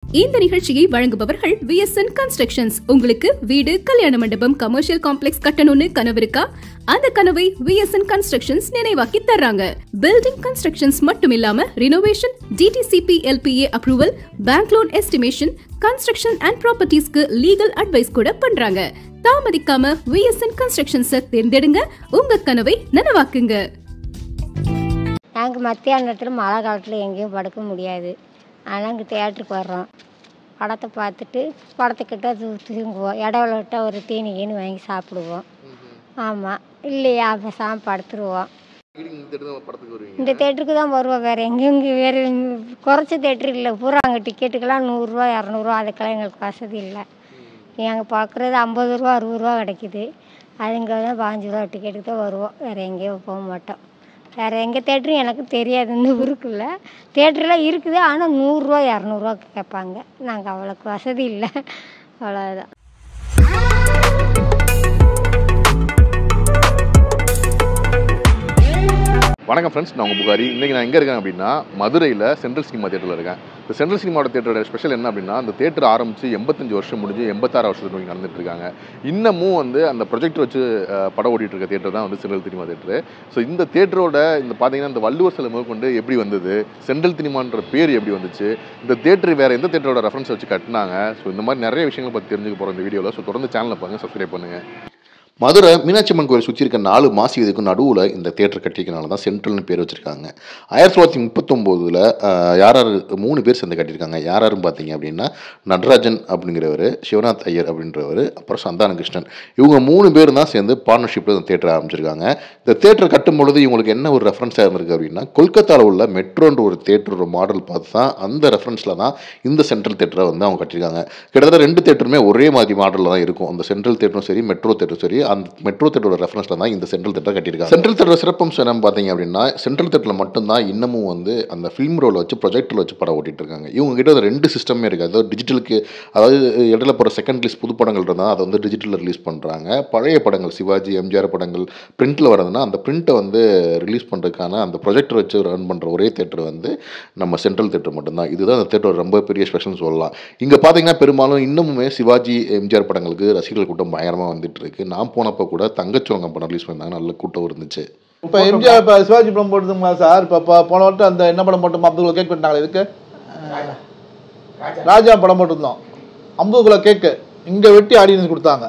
இந்த நிகழ்ச்சியை வழங்குபவர்கள் விஎஸ்என் கன்ஸ்ட்ரக்ஷன்ஸ் உங்களுக்கு வீடு கல்யாண மண்டபம் கமர்ஷியல் காம்ப்ளெக்ஸ் கட்டணும்னு கனவு இருக்கா அந்த கனவை விஎஸ்என் கன்ஸ்ட்ரக்ஷன்ஸ் நினைவாக்கி தர்றாங்க பில்டிங் கன்ஸ்ட்ரக்ஷன்ஸ் மட்டும் இல்லாம renovation DTCP LPA approval bank loan estimation construction and ப்ராப்பர்ட்டிஸ்க்கு லீகல் அட்வைஸ் கூட பண்றாங்க தாமதிக்காம விஎஸ்என் கன்ஸ்ட்ரக்ஷன்ஸை தேர்ந்தெடுங்க உங்க கனவை நனவாக்குங்க நாங்கள் மத்தியான நேரத்தில் மழை காலத்தில் எங்கேயும் படுக்க முடியாது ஆனால் இங்கே தேட்டருக்கு வர்றோம் படத்தை பார்த்துட்டு படத்துக்கிட்ட தூ தூங்குவோம் இடைவெளி விட்டால் ஒரு தீனி கீனி வாங்கி சாப்பிடுவோம் ஆமாம் இல்லையா பேசாமல் படுத்துருவோம் படத்துக்கு வருவீங்க இந்த தேட்டருக்கு தான் வருவோம் வேறு எங்கேயும் இங்கே வேறு குறைச்ச தேட்டரு இல்லை பூரா அங்கே டிக்கெட்டுக்கெல்லாம் நூறுரூவா இரநூறுவா அதுக்கெல்லாம் எங்களுக்கு வசதி இல்லை நாங்கள் பார்க்குறது ஐம்பது ரூபா அறுபது ரூபா கிடைக்குது அது இங்கே தான் பாஞ்சு ரூபா டிக்கெட்டுக்கு தான் வருவோம் வேறு எங்கேயும் போக மாட்டோம் வேறு எங்கே தேட்டரும் எனக்கு தெரியாது இந்த ஊருக்குள்ள தேட்டரெலாம் இருக்குது ஆனால் நூறுரூவா இரநூறுவா கேட்பாங்க நாங்கள் அவ்வளோக்கு வசதி இல்லை அவ்வளோதான் வணக்கம் ஃப்ரெண்ட்ஸ் நான் உங்கள் புகாரி இன்றைக்கி நான் எங்கே இருக்கேன் அப்படின்னா மதுரையில் சென்ட்ரல் சினிமா தேட்டரில் இருக்கேன் இந்த சென்ட்ரல் சினிமாவோட தேட்டரோட ஸ்பெஷல் என்ன அப்படின்னா அந்த தேட்டர் ஆரம்பித்து எண்பத்தஞ்சு வருஷம் முடிஞ்சு எண்பத்தாறு வருஷத்துக்கு நோக்கி நடந்துட்டு இருக்காங்க இன்னமும் வந்து அந்த ப்ரொஜெக்டர் வச்சு அஹ், படம் ஓடிட்டு இருக்க தேட்டர் தான் வந்து சென்ட்ரல் சினிமா தேட்டரு ஸோ இந்த தேட்டரோட இந்த பார்த்தீங்கன்னா இந்த வள்ளுவர் சிலை முதற்கொண்டு எப்படி வந்தது சென்ட்ரல் சினிமான்ற பேர் எப்படி வந்துச்சு இந்த தேட்டர் வேறு எந்த தேட்டரோட ரெஃபரன்ஸ் வச்சு கட்டினாங்க ஸோ இந்த மாதிரி நிறைய விஷயங்கள் பற்றி தெரிஞ்சுக்க போகிறோம் இந்த வீடியோவில் ஸோ தொடர்ந்து சேனலை பாருங்கள் சப்ஸ்கிரைப் பண்ணுங்கள் மதுரை மீனாட்சி அம்மன் கோயில் சுற்றி இருக்க நாலு மாசி இதுக்கு நடுவில் இந்த தேட்டர் கட்டியிருக்கனால தான் சென்ட்ரல்னு பேர் வச்சுருக்காங்க ஆயிரத்தி தொள்ளாயிரத்தி முப்பத்தொம்போதில் யார் யார் மூணு பேர் சேர்ந்து கட்டியிருக்காங்க யார் யாருன்னு பார்த்தீங்க அப்படின்னா நடராஜன் அப்படிங்கிறவர் சிவநாத் ஐயர் அப்படின்றவர் அப்புறம் சந்தான கிருஷ்ணன் இவங்க மூணு பேர் தான் சேர்ந்து பார்ட்னர்ஷிப்பில் இந்த தேட்டர் ஆரம்பிச்சிருக்காங்க இந்த தேட்டர் கட்டும் பொழுது இவங்களுக்கு என்ன ஒரு ரெஃபரன்ஸாக இருந்திருக்கு அப்படின்னா கொல்கத்தாவில் உள்ள மெட்ரோன்ற ஒரு தேட்டரோட மாடல் பார்த்து தான் அந்த ரெஃபரன்ஸில் தான் இந்த சென்ட்ரல் தேட்டரை வந்து அவங்க கட்டியிருக்காங்க கிட்டத்தட்ட ரெண்டு தேட்டருமே ஒரே மாதிரி மாடலில் தான் இருக்கும் அந்த சென்ட்ரல் தேட்டரும் சரி மெட்ரோ தேட்டரும் சரி அந்த மெட்ரோ தேட்டரோட ரெஃபரன்ஸில் தான் இந்த சென்ட்ரல் தேட்டர் கட்டியிருக்காங்க சென்ட்ரல் தேட்டரோட சிறப்பம்சம் என்னன்னு பார்த்தீங்க அப்படின்னா சென்ட்ரல் தேட்டரில் மட்டும்தான் இன்னமும் வந்து அந்த ஃபிலிம் ரோல் வச்சு ப்ரொஜெக்டரில் வச்சு படம் ஓட்டிட்டு இருக்காங்க இவங்க கிட்ட ஒரு ரெண்டு சிஸ்டமே இருக்குது அதாவது டிஜிட்டலுக்கு அதாவது இடையில போகிற செகண்ட் ரிலீஸ் புது படங்கள் இருந்தால் அதை வந்து டிஜிட்டலில் ரிலீஸ் பண்ணுறாங்க பழைய படங்கள் சிவாஜி எம்ஜிஆர் படங்கள் பிரிண்டில் வரதுன்னா அந்த பிரிண்ட்டை வந்து ரிலீஸ் பண்ணுறதுக்கான அந்த ப்ரொஜெக்டர் வச்சு ரன் பண்ணுற ஒரே தேட்டர் வந்து நம்ம சென்ட்ரல் தேட்டர் மட்டும்தான் இதுதான் அந்த தேட்டர் ரொம்ப பெரிய ஸ்பெஷல்னு சொல்லலாம் இங்கே பார்த்தீங்கன்னா பெரும்பாலும் இன்னமுமே சிவாஜி எம்ஜிஆர் படங்களுக்கு ரசிகர்கள் கூட்டம் பயங்கரமாக வந்துட்டு இருக்கு நான் போனப்போ கூட தங்கச்சோங்க படம் ரிலீஸ் பண்ணாங்க நல்ல கூட்டம் இருந்துச்சு இப்போ எம்ஜிஆர் இப்போ சிவாஜி படம் போட்டுங்களா சார் இப்போ இப்போ போன வட்டம் அந்த என்ன படம் போட்டோம் ஐம்பது கிலோ கேக் பண்ணிட்டாங்களே இதுக்கு ராஜா படம் போட்டிருந்தோம் ஐம்பது கிலோ கேக்கு இங்கே வெட்டி ஆடியன்ஸ் கொடுத்தாங்க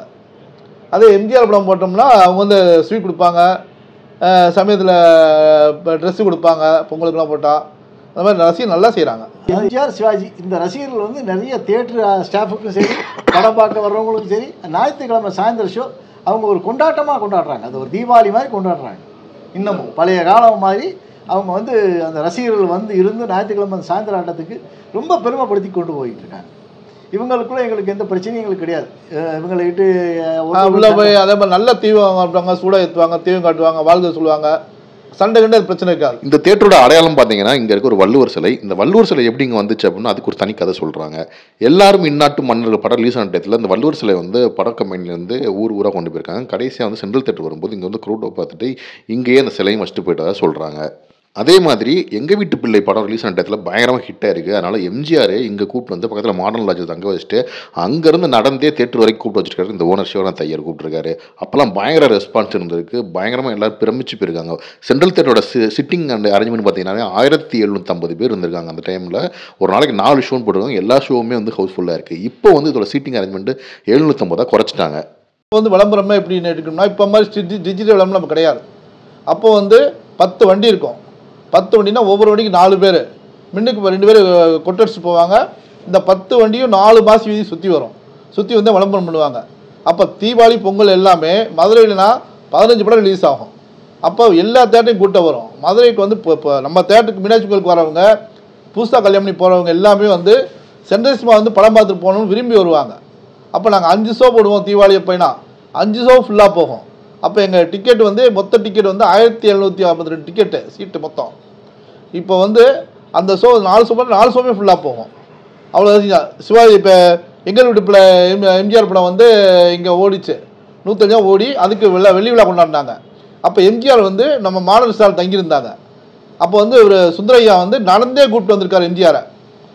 அதே எம்ஜிஆர் படம் போட்டோம்னா அவங்க வந்து ஸ்வீட் கொடுப்பாங்க சமயத்தில் ட்ரெஸ்ஸு கொடுப்பாங்க பொங்கலுக்குலாம் போட்டால் அந்த மாதிரி ரசிகர் நல்லா செய்கிறாங்க எம்ஜிஆர் சிவாஜி இந்த ரசிகர்கள் வந்து நிறைய தியேட்டர் ஸ்டாஃபுக்கும் சரி படம் பார்க்க வர்றவங்களுக்கும் சரி ஞாயிற்றுக்கிழமை சாயந்தரம் ஷோ அவங்க ஒரு கொண்டாட்டமாக கொண்டாடுறாங்க அது ஒரு தீபாவளி மாதிரி கொண்டாடுறாங்க இன்னமும் பழைய காலம் மாதிரி அவங்க வந்து அந்த ரசிகர்கள் வந்து இருந்து ஞாயிற்றுக்கிழமை அந்த சாயந்தர ஆட்டத்துக்கு ரொம்ப பெருமைப்படுத்தி கொண்டு போயிட்டு இருக்காங்க இவங்களுக்குள்ள எங்களுக்கு எந்த பிரச்சனையும் எங்களுக்கு கிடையாது அஹ் இவங்களை விட்டு அஹ், ஒரு- உள்ளே போய் அதே மாதிரி நல்ல தீவம் காட்டுவாங்க சூடாக ஏற்றுவாங்க தீவம் காட்டுவாங்க வாழ்க சொல்லுவாங்க சண்டை கண்டு அது பிரச்சனை இருக்காது இந்த தேட்டரோட அடையாளம் பார்த்தீங்கன்னா இங்கே இருக்க ஒரு வள்ளுவர் சிலை இந்த வள்ளுவர் சிலை எப்படி இங்கே வந்துச்சு அப்படின்னா அதுக்கு ஒரு தனி கதை சொல்கிறாங்க எல்லாரும் இந்நாட்டு மன்னர்கள் படம் ரிலீஸ் ஆன டயத்தில் இந்த வள்ளுவர் சிலை வந்து பட கம்பெனிலேருந்து ஊர் ஊராக கொண்டு போயிருக்காங்க கடைசியாக வந்து சென்ட்ரல் தேட்டர் வரும்போது இங்கே வந்து க்ரூட்டை பார்த்துட்டு இங்கேயே அந்த சிலையும் வச்சுட்டு போயிட்டதா சொல்கிறாங்க அதே மாதிரி எங்கள் வீட்டு பிள்ளை படம் ரிலீஸ் ஆன டயத்தில் பயங்கரமாக ஹிட்டாக இருக்குது அதனால் எம்ஜிஆர் இங்கே கூப்பிட்டு வந்து பக்கத்தில் மாடர்ன் லாட்ஜ் தங்க வச்சுட்டு அங்கேருந்து நடந்தே தேட்டர் வரைக்கும் கூப்பிட்டு வச்சிருக்காரு இந்த ஓனர் சிவநாத் ஐயர் கூப்பிட்டுருக்காரு அப்போல்லாம் பயங்கர ரெஸ்பான்ஸ் இருந்திருக்கு பயங்கரமாக எல்லாரும் பிரமிச்சு போயிருக்காங்க சென்ட்ரல் தேட்டரோட சிட்டிங் அண்ட் அரேஞ்ச்மெண்ட் பார்த்தீங்கன்னா ஆயிரத்தி எழுநூற்றம்பது பேர் இருந்திருக்காங்க அந்த டைமில் ஒரு நாளைக்கு நாலு ஷோன்னு போட்டுருக்காங்க எல்லா ஷோவுமே வந்து ஹவுஸ்ஃபுல்லாக இருக்குது இப்போ வந்து இதோட சீட்டிங் அரேஞ்ச்மெண்ட் எழுநூற்றம்பதாக குறைச்சிட்டாங்க இப்போ வந்து விளம்பரமே எப்படின்னு எடுக்கணும்னா இப்போ மாதிரி டிஜிட்டல் விளம்பரம் நம்ம கிடையாது அப்போ வந்து பத்து வண்டி இருக்கும் பத்து வண்டினா ஒவ்வொரு வண்டிக்கு நாலு பேர் மின்னுக்கு இப்ப ரெண்டு பேர் கொட்டடிச்சு போவாங்க இந்த பத்து வண்டியும் நாலு மாசி வீதி சுற்றி வரும் சுற்றி வந்து விளம்பரம் பண்ணுவாங்க அப்போ தீபாவளி பொங்கல் எல்லாமே மதுரையிலனா பதினஞ்சு படம் ரிலீஸ் ஆகும் அப்போ எல்லா தேட்டரையும் கூட்டம் வரும் மதுரைக்கு வந்து இப்போ இப்போ நம்ம தேட்டருக்கு மீனாட்சி கோயிலுக்கு வரவங்க புதுசாக கல்யாணம் பண்ணி போகிறவங்க எல்லாமே வந்து சென்ட்ரல் சினிமா வந்து படம் பார்த்துட்டு போகணும்னு விரும்பி வருவாங்க அப்போ நாங்கள் அஞ்சு ஷோ போடுவோம் தீபாவளி அப்போனா அஞ்சு ஷோ ஃபுல்லாக போகும் அப்போ எங்கள் டிக்கெட் வந்து மொத்த டிக்கெட் வந்து ஆயிரத்தி எழுநூற்றி ஐம்பத்தி ரெண்டு டிக்கெட்டு சீட்டு மொத்தம் இப்போ வந்து அந்த ஷோ நாலு ஷோ பண்ண நாலு ஷோமே ஃபுல்லாக போகும் அவ்வளோ சிவாஜி இப்போ எங்கள் வீட்டு பிள்ளை எம் எம்ஜிஆர் படம் வந்து இங்கே ஓடிச்சு நூற்றஞ்சா ஓடி அதுக்கு விழா வெள்ளி விழா கொண்டாடினாங்க அப்போ எம்ஜிஆர் வந்து நம்ம மாடல் ஸ்டார் தங்கியிருந்தாங்க அப்போ வந்து ஒரு சுந்தரையா வந்து நடந்தே கூப்பிட்டு வந்திருக்காரு எம்ஜிஆரை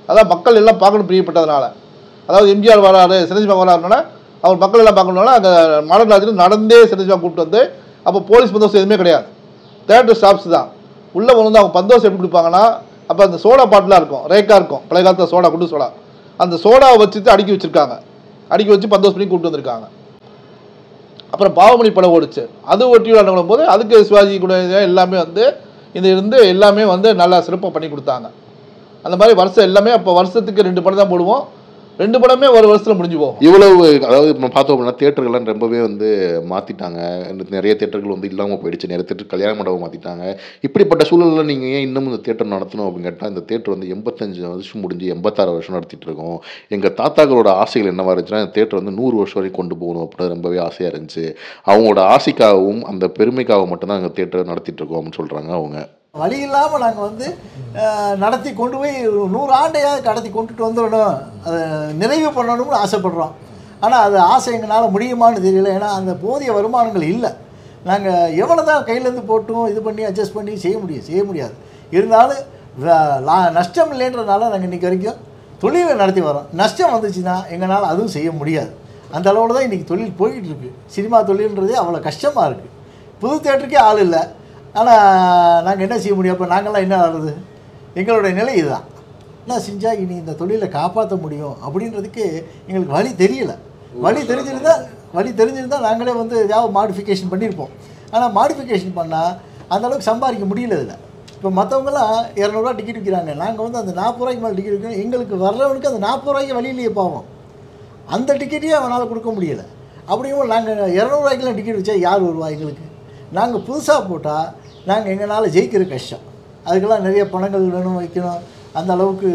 அதான் மக்கள் எல்லாம் பார்க்கணும் பிரியப்பட்டதுனால அதாவது எம்ஜிஆர் வராரு சிரஞ்சீவா வராருனால அவர் மக்கள் எல்லாம் பார்க்கணுனால அங்கே மாடல் ராஜில் நடந்தே சிரஞ்சீவா கூப்பிட்டு வந்து அப்போ போலீஸ் பந்தோசம் எதுவுமே கிடையாது தேட்டர் ஸ்டாப்ஸ் தான் உள்ளே வந்து அவங்க பந்தோசம் எப்படி கொடுப்பாங்கன்னா அப்போ அந்த சோடா பாட்டிலாக இருக்கும் ரேக்கா இருக்கும் பழைய காலத்தில் சோடா குண்டு சோடா அந்த சோடாவை வச்சுட்டு அடுக்கி வச்சுருக்காங்க அடுக்கி வச்சு பந்தோசம் பண்ணி கூப்பிட்டு வந்திருக்காங்க அப்புறம் பாவமணி படம் ஓடிச்சு அது ஒட்டி விளையாடும் போது அதுக்கு சிவாஜி கூட எல்லாமே வந்து இது இருந்து எல்லாமே வந்து நல்லா சிறப்பாக பண்ணி கொடுத்தாங்க அந்த மாதிரி வருஷம் எல்லாமே அப்போ வருஷத்துக்கு ரெண்டு படம் தான் போடுவோம் ரெண்டு படமே ஒரு வருஷத்தில் முடிஞ்சு போகும் இவ்வளவு அதாவது நம்ம பார்த்தோம் அப்படின்னா தேட்டர்கள்லாம் ரொம்பவே வந்து மாற்றிட்டாங்க நிறைய தேட்டர்கள் வந்து இல்லாமல் போயிடுச்சு நிறைய தேட்டர் கல்யாண மண்டபம் மாற்றிட்டாங்க இப்படிப்பட்ட சூழலில் நீங்கள் ஏன் இன்னமும் இந்த தேட்டர் நடத்தணும் அப்படின்னு கேட்டால் இந்த தேட்டர் வந்து எண்பத்தஞ்சு வருஷம் முடிஞ்சு எண்பத்தாறு வருஷம் நடத்திட்டு இருக்கோம் எங்கள் தாத்தாக்களோட ஆசைகள் என்னவா இருந்துச்சுன்னா இந்த தேட்டர் வந்து நூறு வருஷம் வரைக்கும் கொண்டு போகணும் அப்படின்னு ரொம்பவே ஆசையாக இருந்துச்சு அவங்களோட ஆசைக்காகவும் அந்த பெருமைக்காகவும் மட்டும்தான் எங்கள் தேட்டர் நடத்திட்டு இருக்கோம் அப்படின்னு சொல்கிறாங்க அவங்க வழி இல்லாமல் நாங்கள் வந்து அஹ், நடத்தி கொண்டு போய் நூறு ஆண்டையாவது கடத்தி கொண்டுட்டு வந்துடணும் அதை நிறைவு பண்ணணும்னு ஆசைப்படுறோம் ஆனால் அது ஆசை எங்களால் முடியுமான்னு தெரியல ஏன்னா அந்த போதிய வருமானங்கள் இல்லை நாங்கள் எவ்வளோ தான் கையிலேருந்து போட்டும் இது பண்ணி அட்ஜஸ்ட் பண்ணி செய்ய முடியும் செய்ய முடியாது இருந்தாலும் வ- லா- நஷ்டம் இல்லைன்றதுனால நாங்கள் இன்றைக்கி வரைக்கும் தொழிலை நடத்தி வரோம் நஷ்டம் வந்துச்சுன்னா எங்களால் அதுவும் செய்ய முடியாது அந்த அளவில் தான் இன்றைக்கி தொழில் போய்கிட்டு இருக்கு சினிமா தொழில்ன்றதே அவ்வளோ கஷ்டமாக இருக்குது புது தேட்டருக்கே ஆள் இல்லை ஆனால் நாங்கள் என்ன செய்ய முடியும் அப்போ நாங்கள்லாம் என்ன ஆகுறது எங்களுடைய நிலை இதுதான் என்ன செஞ்சால் இனி இந்த தொழிலை காப்பாற்ற முடியும் அப்படின்றதுக்கு எங்களுக்கு வழி தெரியல வழி தெரிஞ்சிருந்தா வழி தெரிஞ்சிருந்தா நாங்களே வந்து ஏதாவது மாடிஃபிகேஷன் பண்ணியிருப்போம் ஆனால் மாடிஃபிகேஷன் பண்ணால் அந்த அளவுக்கு சம்பாதிக்க முடியல இதில் இப்போ மற்றவங்களாம் இரநூறுவா டிக்கெட் விற்கிறாங்க நாங்கள் வந்து அந்த நாற்பது ரூபாய்க்கு மேலே டிக்கெட் விற்கிறோம் எங்களுக்கு வர்றவனுக்கு அந்த நாற்பது ரூபாய்க்கு வழியிலேயே பாவம் அந்த டிக்கெட்டையும் அவனால் கொடுக்க முடியல அப்படியும் நாங்கள் இரநூறுவாய்க்கெலாம் டிக்கெட் வச்சா யார் வருவா எங்களுக்கு நாங்கள் புதுசாக போட்டால் நாங்கள் எங்களால் ஜெயிக்கிற கஷ்டம் அதுக்கெல்லாம் நிறைய பணங்கள் வேணும் வைக்கணும் அந்த அளவுக்கு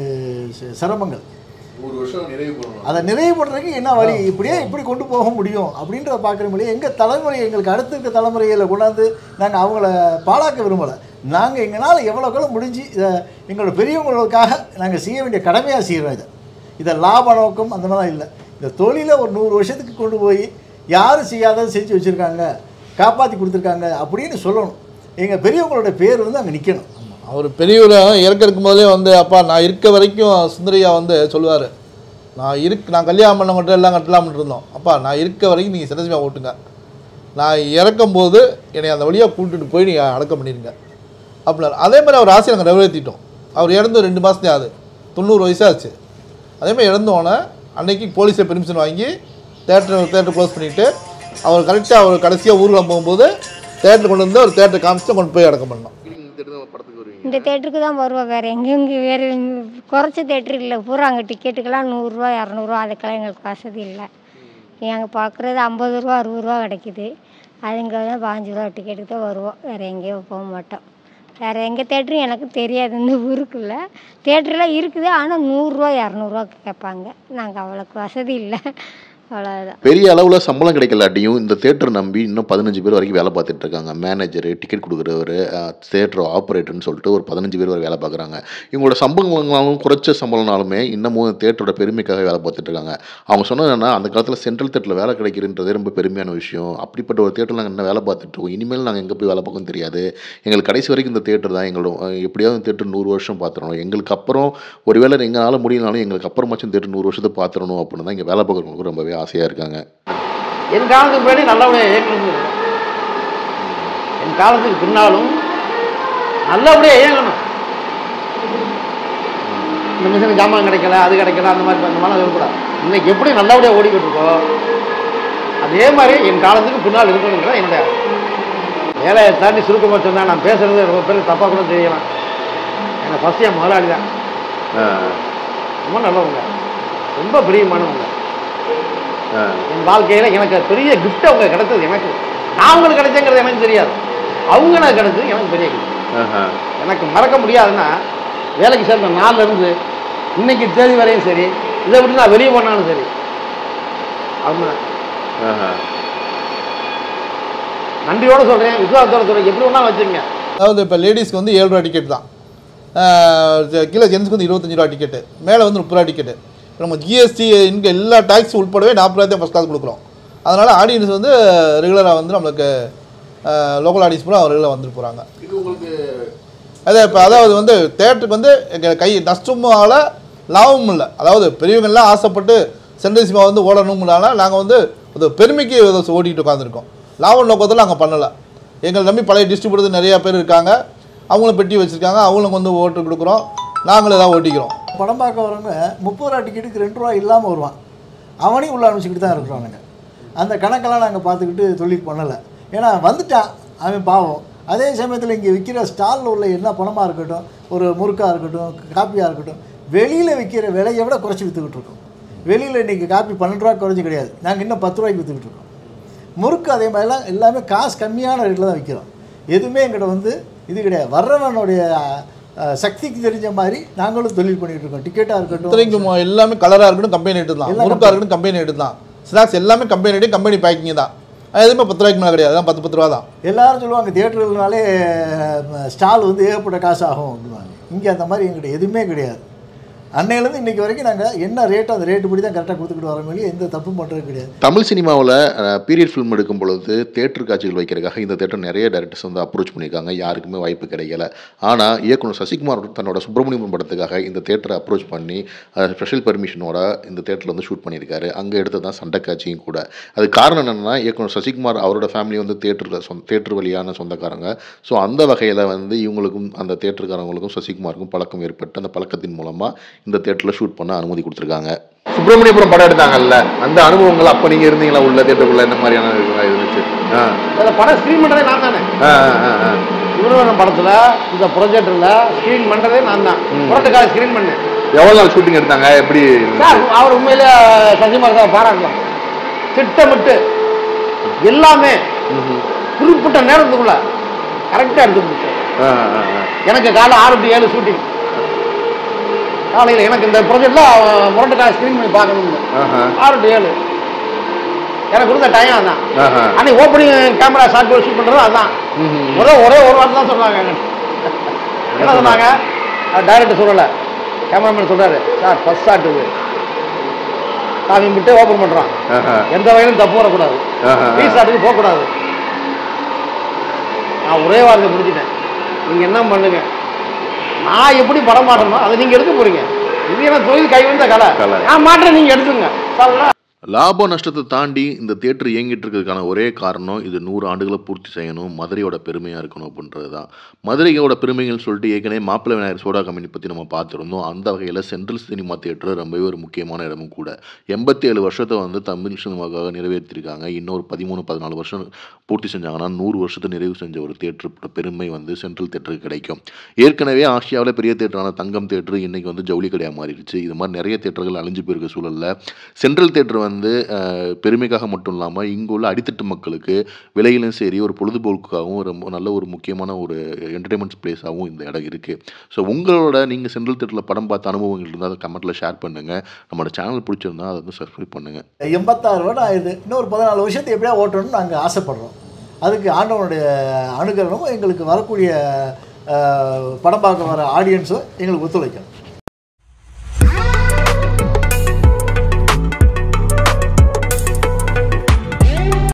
ச- சிரமங்கள் ஒரு வருஷம் நிறைவு பண்ணணும் அதை நிறைவு பண்ணுறதுக்கு என்ன வழி இப்படியே இப்படி கொண்டு போக முடியும் அப்படின்றத பார்க்குற முடியும் எங்கள் தலைமுறை எங்களுக்கு அடுத்த இருக்க தலைமுறையில் கொண்டாந்து நாங்கள் அவங்கள பாழாக்க விரும்பலை நாங்கள் எங்களால் எவ்வளோக்களோ முடிஞ்சு இதை எங்களோட பெரியவங்களுக்காக நாங்கள் செய்ய வேண்டிய கடமையாக செய்கிறோம் இதை இதை லாப நோக்கம் அந்த மாதிரிலாம் இல்லை இந்த தொழிலை ஒரு நூறு வருஷத்துக்கு கொண்டு போய் யாரும் செய்யாததை செஞ்சு வச்சுருக்காங்க காப்பாற்றி கொடுத்துருக்காங்க அப்படின்னு சொல்லணும் எங்கள் பெரியவங்களோட பேர் வந்து அங்கே நிற்கணும் அவர் பெரியவர் இறக்க இருக்கும் போதே வந்து அப்பா நான் இருக்க வரைக்கும் சுந்தரியா வந்து சொல்லுவார் நான் இருக் நான் கல்யாணம் பண்ணவங்கள்ட்ட எல்லாம் கட்டலாம்னு இருந்தோம் அப்பா நான் இருக்க வரைக்கும் நீங்கள் சிரசிமா ஓட்டுங்க நான் இறக்கும் போது என்னை அந்த வழியாக கூட்டிட்டு போய் நீங்கள் அடக்கம் பண்ணிடுங்க அப்படின்னாரு அதே மாதிரி அவர் ஆசையை நாங்கள் நிறைவேற்றிட்டோம் அவர் இறந்து ரெண்டு மாதத்தையும் ஆகுது தொண்ணூறு வயசாச்சு அதே மாதிரி இறந்தோடனே அன்னைக்கு போலீஸை பெர்மிஷன் வாங்கி தேட்டர் தேட்டர் க்ளோஸ் பண்ணிவிட்டு அவர் கரெக்டாக அவர் கடைசியாக ஊர்வலம் போகும்போது தேட்டர் கொண்டு வந்து ஒரு தேட்டர் காமிச்சு கொண்டு போய் அடக்கம் பண்ணோம் படத்துக்கு வருவீங்க இந்த தேட்டருக்கு தான் வருவோம் வேறு எங்கேயும் இங்கே வேறு குறைச்ச தேட்டர் இல்லை பூரா அங்கே டிக்கெட்டுக்கெல்லாம் நூறுரூவா இரநூறுவா அதுக்கெல்லாம் எங்களுக்கு வசதி இல்லை நாங்கள் பார்க்குறது ஐம்பது ரூபா அறுபது ரூபா கிடைக்குது அதுங்க தான் பாஞ்சு ரூபா டிக்கெட்டுக்கு தான் வருவோம் வேறு எங்கேயும் போக மாட்டோம் வேறு எங்கள் தேட்டரும் எனக்கு தெரியாது இந்த ஊருக்குள்ள தேட்டர்லாம் இருக்குது ஆனால் நூறுரூவா இரநூறுவா கேட்பாங்க நாங்கள் அவ்வளோக்கு வசதி இல்லை அவ்வளோதான் பெரிய அளவில் சம்பளம் கிடைக்கலாட்டியும் இந்த தேட்டர் நம்பி இன்னும் பதினஞ்சு பேர் வரைக்கும் வேலை பார்த்துட்டு இருக்காங்க மேனேஜரு டிக்கெட் கொடுக்குறவர் தேட்டர் ஆப்ரேட்டர்னு சொல்லிட்டு ஒரு பதினஞ்சு பேர் வரை வேலை பார்க்குறாங்க இவங்களோட சம்பளங்களாலும் குறைச்ச சம்பளம்னாலுமே இன்னமும் தேட்டரோட பெருமைக்காக வேலை பார்த்துட்டு இருக்காங்க அவங்க சொன்னது என்னன்னா அந்த காலத்தில் சென்ட்ரல் தேட்டரில் வேலை கிடைக்கிறன்றதே ரொம்ப பெருமையான விஷயம் அப்படிப்பட்ட ஒரு தேட்டரில் நாங்கள் என்ன வேலை பார்த்துட்டு இருக்கோம் இனிமேல் நாங்கள் எங்கே போய் வேலை பார்க்கணும் தெரியாது எங்களுக்கு கடைசி வரைக்கும் இந்த தேட்டர் தான் எங்களோட அஹ், எப்படியாவது தேட்டர் நூறு வருஷம் பார்த்துடணும் எங்களுக்கு அப்புறம் ஒருவேளை எங்களால் முடியலனாலும் எங்களுக்கு அப்புறமாச்சும் தேட்டர் நூறு வருஷத்தை பார்த்துடணும் அப்படின்னு தான் இங்கே வேலை பார்க்குறவங்களுக்கு ரொம்பவே ஆசையாக இருக்காங்க என் காலத்துக்கு முன்னாடி நல்லபடியாக இயங்கணும் என் காலத்துக்கு பின்னாலும் நல்லபடியாக இயங்கணும் இந்த மிஷின் ஜாமான் கிடைக்கல அது கிடைக்கல அந்த மாதிரி அந்த மாதிரிலாம் இருக்கக்கூடாது இன்னைக்கு எப்படி நல்லபடியாக ஓடிக்கிட்டு இருக்கோ அதே மாதிரி என் காலத்துக்கு பின்னால் இருக்கணுங்கிறத என்னுடைய வேலையை தாண்டி சுருக்கமாக சொன்னால் நான் பேசுறது ரொம்ப பேர் தப்பாக கூட தெரியலாம் எனக்கு ஃபஸ்ட் என் முதலாளி தான் ரொம்ப நல்லவங்க ரொம்ப பிரியமானவங்க என் வாழ்க்கையில் எனக்கு பெரிய gift அவங்க கிடைச்சது எனக்கு நான் அவங்களுக்கு கிடைச்சேங்கிறது எனக்கு தெரியாது அவங்க எனக்கு கிடைச்சது எனக்கு பெரிய gift. எனக்கு மறக்க முடியாதுன்னா வேலைக்கு சேர்ந்த நாள்ல இருந்து இன்னைக்கு தேதி வரையும் சரி இதை விட்டு நான் வெளியே போனாலும் சரி அவங்க தான். நன்றியோட சொல்கிறேன் விசுவாசத்தோட சொல்கிறேன் எப்படி வேணாலும் வச்சுருங்க அதாவது இப்போ லேடிஸ்க்கு வந்து ஏழு ரூபா டிக்கெட் தான் ஆஹ் ஜ- கீழே ஜென்ஸ்க்கு வந்து இருபத்தஞ்சு ரூபா டிக்கெட்டு மேலே வந்து முப்பது ரூபா டிக்கெட்டு நம்ம ஜிஎஸ்டி இங்கே எல்லா டேக்ஸ் உட்படவே நாற்பது ரூபாய் தான் ஃபஸ்ட் கிளாஸ் கொடுக்குறோம் அதனால் ஆடியன்ஸ் வந்து ரெகுலராக வந்து நம்மளுக்கு லோக்கல் ஆடியன்ஸ் பூரா ரெகுலராக வந்துட்டு போகிறாங்க இது உங்களுக்கு அதே இப்போ அதாவது வந்து தேட்டருக்கு வந்து எங்கள் கை நஷ்டமும் ஆகலை லாபமும் இல்லை அதாவது பெரியவங்கெல்லாம் ஆசைப்பட்டு சென்ட்ரல் சினிமா வந்து ஓடணும்னால நாங்கள் வந்து அது பெருமைக்கு இதை ஓடிட்டு உட்காந்துருக்கோம் லாப நோக்கத்தில் நாங்கள் பண்ணலை எங்களை நம்பி பழைய டிஸ்ட்ரிபியூட்டர் நிறையா பேர் இருக்காங்க அவங்களும் பெட்டி வச்சுருக்காங்க அவங்களுக்கு வந்து ஓட்டு கொடுக்குறோம் நாங்களும் தான் ஓட்டிக்கிறோம் படம் பார்க்க வரவங்க முப்பது ரூபா டிக்கெட்டுக்கு ரெண்டு ரூபா இல்லாமல் வருவான் அவனையும் உள்ள அனுப்பிச்சிக்கிட்டு தான் இருக்கிறானுங்க அந்த கணக்கெல்லாம் நாங்கள் பார்த்துக்கிட்டு தொழில் பண்ணலை ஏன்னா வந்துட்டான் அவன் பாவம் அதே சமயத்தில் இங்கே விற்கிற ஸ்டாலில் உள்ள என்ன பணமாக இருக்கட்டும் ஒரு முறுக்காக இருக்கட்டும் காப்பியாக இருக்கட்டும் வெளியில் விற்கிற விலையை விட குறைச்சி விற்றுக்கிட்டு இருக்கோம் வெளியில் இன்றைக்கி காப்பி பன்னெண்டு ரூபா குறைஞ்சி கிடையாது நாங்கள் இன்னும் பத்து ரூபாய்க்கு விற்றுக்கிட்டு இருக்கோம் முறுக்கு அதே மாதிரிலாம் எல்லாமே காசு கம்மியான ரேட்டில் தான் விற்கிறோம் எதுவுமே எங்கிட்ட வந்து இது கிடையாது வர்றவனுடைய அஹ், சக்திக்கு தெரிஞ்ச மாதிரி நாங்களும் தொழில் பண்ணிகிட்டு இருக்கோம் டிக்கெட்டாக இருக்கட்டும் இத்தனைக்கும் எல்லாமே கலராக இருக்கட்டும் கம்பெனி ரேட்டு தான் எல்லாம் முறுக்காக இருக்கட்டும் கம்பெனி ரேட்டு தான் ஸ்நாக்ஸ் எல்லாமே கம்பெனி ரேட்டு கம்பெனி பேக்கிங் தான் அது எதுவுமே பத்து ரூபாய்க்கு மேலே கிடையாது அதான் பத்து பத்து ரூபா தான் எல்லாரும் சொல்லுவாங்க தியேட்டர்கள்னாலே ஸ்டால் வந்து ஏகப்பட்ட காசு ஆகும் அப்படிவாங்க இங்கே அந்த மாதிரி எங்கிட்ட எதுவுமே கிடையாது அன்னையிலேருந்து இன்னைக்கு வரைக்கும் நாங்கள் என்ன ரேட்டோ அந்த ரேட்டு படி தான் கரெக்டாக கொடுத்துக்கிட்டு வரோம் வெளியே எந்த தப்பும் பண்ணுறது கிடையாது தமிழ் சினிமாவில் பீரியட் ஃபிலிம் எடுக்கும் பொழுது தேட்டர் காட்சிகள் வைக்கிறதுக்காக இந்த தேட்டர் நிறைய டேரக்டர்ஸ் வந்து அப்ரோச் பண்ணியிருக்காங்க யாருக்குமே வாய்ப்பு கிடைக்கல ஆனால் இயக்குனர் சசிகுமார் தன்னோட சுப்பிரமணியம் படத்துக்காக இந்த தேட்டரை அப்ரோச் பண்ணி ஸ்பெஷல் பெர்மிஷனோட இந்த தேட்டரில் வந்து ஷூட் பண்ணியிருக்காரு அங்கே எடுத்தது தான் சண்டை காட்சியும் கூட அது காரணம் என்னென்னா இயக்குனர் சசிகுமார் அவரோட ஃபேமிலி வந்து தேட்டரில் சொந்த தேட்டர் வழியான சொந்தக்காரங்க ஸோ அந்த வகையில் வந்து இவங்களுக்கும் அந்த தேட்டருக்காரங்களுக்கும் சசிகுமாருக்கும் பழக்கம் ஏற்பட்டு அந்த பழக்கத்தின் மூலமாக இந்த தேட்டரில் ஷூட் பண்ண அனுமதி கொடுத்துருக்காங்க சுப்பிரமணியபுரம் படம் எடுத்தாங்கல்ல அந்த அனுபவங்கள் அப்ப நீங்க இருந்தீங்களா உள்ள தேட்டருக்குள்ள என்ன மாதிரியான இருக்குங்களா இருந்துச்சு ஆ. அதில் படம் ஸ்க்ரீன் பண்ணுறதே நான் தானே ஆ, ஆ, ஆ. சுப்பிரமணியம் படத்தில் இந்த ப்ரொஜெக்டரில் ஸ்க்ரீன் பண்ணுறதே நான் தான் புரட்டுக்கால ஸ்க்ரீன் பண்ணேன் எவ்வளவு நாள் ஷூட்டிங் எடுத்தாங்க எப்படி இருந்துச்சு? சார் அவர் உண்மையிலே சசிகுமார் சார் பாராட்டலாம் திட்டமிட்டு எல்லாமே குறிப்பிட்ட நேரத்துக்குள்ள கரெக்டாக எடுத்து முடிச்சேன் ஆ, ஆ, ஆ. எனக்கு காலை ஆறு டு ஏழு ஷூட்டிங் காலையில் எனக்கு இந்த ப்ரொஜெக்டில் முரட்டுக்கால ஸ்க்ரீன் பண்ணி பார்க்கணும்னு ஆஹா. ஆறு டு ஏழு எனக்கு கொடுத்த டைம் அதான் ஆஹா. அன்னைக்கு ஓப்பனிங் கேமரா ஷார்ட் ஷூட் பண்ணுறது அதான் ம்ஹும். முதல் ஒரே ஒரு வாரம் தான் சொன்னாங்க என்ன சொன்னாங்க டைரக்டர் சொல்லலை கேமராமேன் சொல்றாரு சார் ஃபர்ஸ்ட் ஷாட் இது சாமி விட்டு ஓப்பன் பண்ணுறான் ஆஹா. எந்த வகையிலும் தப்பு வரக்கூடாது ஆஹா. ரீ ஷாட்டுக்கு போகக்கூடாது நான் ஒரே வாரத்தை முடிச்சிட்டேன் நீங்கள் என்ன பண்ணுங்க நான் எப்படி படம் மாட்டணும் அதை நீங்கள் எடுக்க போறீங்க இது என்ன தொழில் கை வந்த கலை கலை. நான் மாட்டுறேன் நீங்கள் எடுத்துங்க சார் லாப நஷ்டத்தை தாண்டி இந்த தேட்டர் இயங்கிட்டு இருக்கிறதுக்கான ஒரே காரணம் இது நூறு ஆண்டுகளை பூர்த்தி செய்யணும் மதுரையோட பெருமையாக இருக்கணும் அப்படின்றது தான் மதுரையோட பெருமைகள் சொல்லிட்டு ஏற்கனவே மாப்பிள்ளை விநாயகர் சோடா கம்பெனி பற்றி நம்ம பார்த்துருந்தோம் அந்த வகையில் சென்ட்ரல் சினிமா தேட்டர் ரொம்பவே ஒரு முக்கியமான இடமும் கூட எண்பத்தி ஏழு வருஷத்தை வந்து தமிழ் சினிமாவுக்காக நிறைவேற்றிருக்காங்க இன்னொரு பதிமூணு பதினாலு வருஷம் பூர்த்தி செஞ்சாங்கன்னா நூறு வருஷத்தை நிறைவு செஞ்ச ஒரு தேட்டரோட பெருமை வந்து சென்ட்ரல் தேட்டருக்கு கிடைக்கும் ஏற்கனவே ஆசியாவில் பெரிய தேட்டரான தங்கம் தேட்டர் இன்னைக்கு வந்து ஜவுளி கடையாக மாறிடுச்சு இது மாதிரி நிறைய தேட்டர்கள் அழிஞ்சு போயிருக்க சூழலில் சென்ட்ரல் தேட்டர் வந்து அஹ், பெருமைக்காக மட்டும் இல்லாமல் இங்கே உள்ள அடித்தட்டு மக்களுக்கு விலையிலும் சரி ஒரு பொழுதுபோக்குக்காகவும் ரொம்ப நல்ல ஒரு முக்கியமான ஒரு என்டர்டைன்மெண்ட் பிளேஸாகவும் இந்த இடம் இருக்குது ஸோ உங்களோட நீங்கள் சென்ட்ரல் தேட்டரில் படம் பார்த்த அனுபவங்கள் இருந்தால் அதை கமெண்ட்டில் ஷேர் பண்ணுங்கள் நம்மளோட சேனல் பிடிச்சிருந்தா அதை வந்து சப்ஸ்கிரைப் பண்ணுங்கள் எண்பத்தாறு வருடம் ஆயிடுது இன்னொரு பதினாலு வருஷத்தை எப்படியா ஓட்டணும்னு நாங்கள் ஆசைப்படுறோம் அதுக்கு ஆண்டவனுடைய அனுகிரகமும் எங்களுக்கு வரக்கூடிய அஹ், படம் பார்க்க வர ஆடியன்ஸும் எங்களுக்கு ஒத்துழைக்கும்